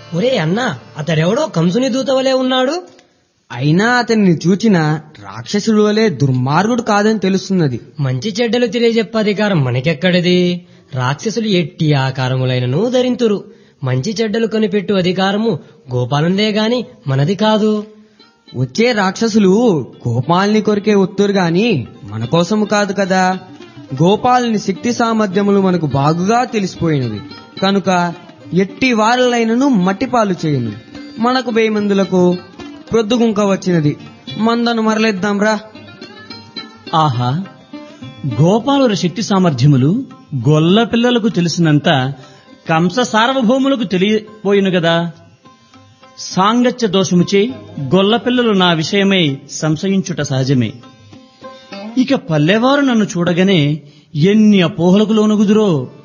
ఒరే అన్నా అతడెవడో కంసుని దూతవలే ఉన్నాడు అయినా అతన్ని చూచిన రాక్షసుడు వలె దుర్మార్గుడు కాదని తెలుస్తున్నది మంచి చెడ్డలు తెలియజెప్పే అధికారం మనకెక్కడిది రాక్షసులు ఎట్టి ఆకారములైనను ధరింతురు మంచి చెడ్డలు కనిపెట్టు అధికారము గోపాలందే గాని మనది కాదు వచ్చే రాక్షసులు గోపాల్ని కొరికే ఒత్తురు గాని మన కోసము కాదు కదా గోపాలని శక్తి సామర్థ్యములు మనకు బాగుగా తెలిసిపోయినవి కనుక ఎట్టి వారలైనను మట్టిపాలు చేయను మనకు బేమందులకు ప్రొద్దుగుంక వచ్చినది మందను మరలేద్దాం రా ఆహా గోపాలుర శక్తి సామర్థ్యములు గొల్ల పిల్లలకు తెలిసినంత కంస సార్వభౌములకు తెలియపోయిను గదా సాంగత్య దోషముచే గొల్ల పిల్లలు నా విషయమై సంశయించుట సహజమే ఇక పల్లెవారు నన్ను చూడగానే ఎన్ని అపోహలకు లోనుగుదురో